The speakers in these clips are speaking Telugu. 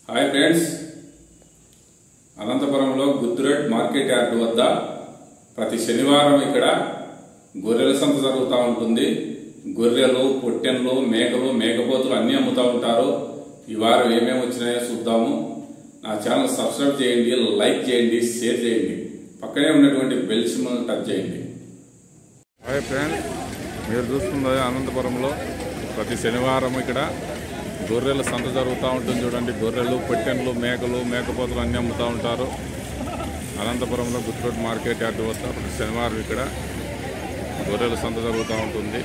హాయ్ ఫ్రెండ్స్ అనంతపురంలో గుద్దురెడ్ మార్కెట్ యార్డ్ వద్ద ప్రతి శనివారం ఇక్కడ గొర్రెల సంత జరుగుతూ ఉంటుంది గొర్రెలు పొట్టెన్లు మేకలు మేకపోతులు అన్నీ అమ్ముతూ ఉంటారు ఈ వారం ఏమేమి వచ్చినాయో చూద్దాము నా ఛానల్ సబ్స్క్రైబ్ చేయండి లైక్ చేయండి షేర్ చేయండి పక్కనే ఉన్నటువంటి బెల్ సింబల్ టచ్ చేయండి హాయ్ ఫ్రెండ్స్ మీరు చూస్తున్నది అనంతపురంలో ప్రతి శనివారం ఇక్కడ గొర్రెల సంత జరుగుతూ ఉంటుంది చూడండి గొర్రెలు పొట్టెన్లు మేకలు మేకపోతులు అన్నీ అమ్ముతూ ఉంటారు అనంతపురంలో గుత్రోడ్ మార్కెట్ యార్డ్ వద్ద ప్రతి శనివారం ఇక్కడ గొర్రెల సంత జరుగుతూ ఉంటుంది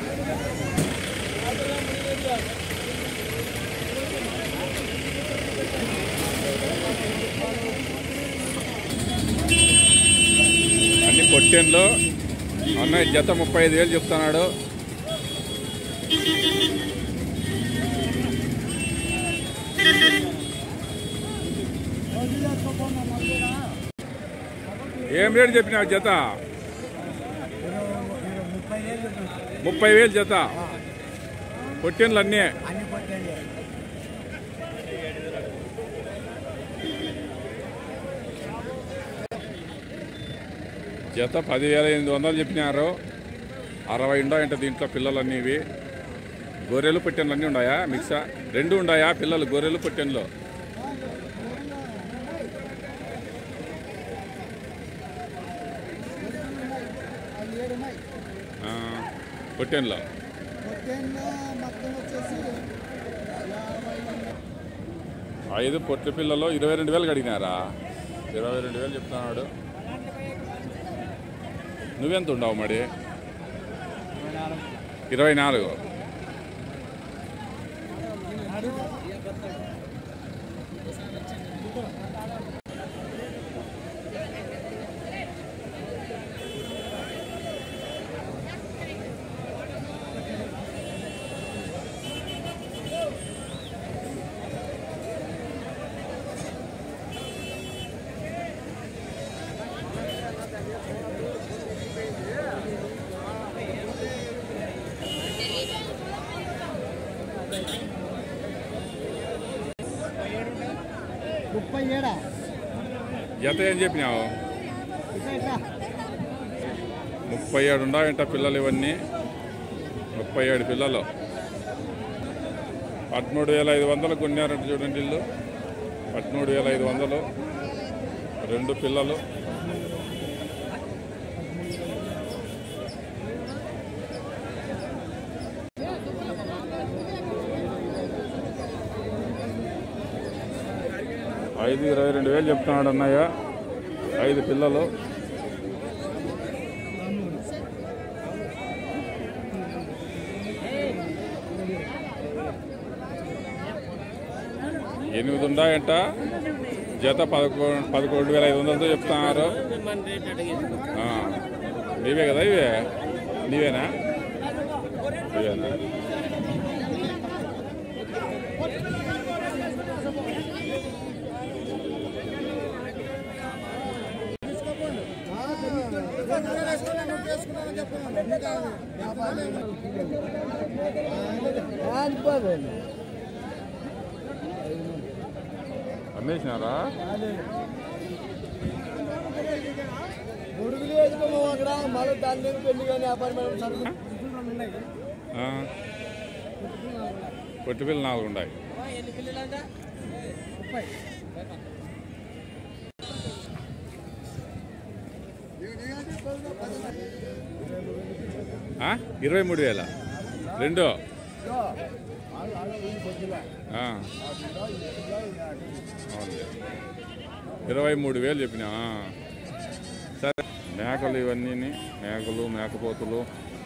అన్ని పొట్టెన్లు అన్నయ్య జత ముప్పై ఐదు వేలు చెప్తున్నాడు ఏం రేటు చెప్పినావు జత ముప్పై వేలు ముప్పై వేలు జత పొట్టెన్లు అన్నీ అన్ని కొట్టండి జత పదివేల ఎనిమిది వందలు చెప్పినారు అరవై ఉండాయంట దీంట్లో పిల్లలన్నీ ఇవి గొర్రెలు పొట్టెన్లు అన్నీ ఉన్నాయా మిక్సా రెండు ఉన్నాయా పిల్లలు గొర్రెలు పొట్టెన్లు ఆ, పొట్టెన్లు కొట్టంలో మొత్తం వచ్చేసి ఐదు పొట్ల పిల్లలు ఇరవై రెండు వేలు అడిగినారా ఇరవై రెండు వేలు చెప్తున్నాడు నువ్వెంత ఉండవు మరి ఇరవై నాలుగు ముప్పై ఏడా జత ఏం చెప్పినావు ఇట్లా ముప్పై ఏడు ఉండవంట పిల్లలు ఇవన్నీ ముప్పై ఏడు పిల్లలు పదమూడు వేల ఐదు వందలు కొన్నారంట చూడండి ఇల్లు పదమూడు వేల ఐదు వందలు రెండు పిల్లలు ఐదు ఇరవై రెండు వేలు చెప్తున్నాడు అన్నయ్య ఐదు పిల్లలు ఎనిమిది ఉన్నాయంట జత పదకొండు పదకొండు వేల ఐదు వందలతో చెప్తున్నారు ఆ, నీవే కదా ఇవే నీవేనా ఇవేనా అమ్మేసినారా మురుగులు వేసుకోము అక్కడ మళ్ళీ దాని మీద పెళ్లి కానీ వ్యాపారం సరుకు ఆ. పొట్టి పిల్లలు నాలుగు ఉన్నాయి ముప్పై ఆ? ఇరవై మూడు వేల రెండు ఆ. అవునులే. ఇరవై మూడు వేలు చెప్పినా సరే మేకలు ఇవన్నీ మేకలు మేకపోతులు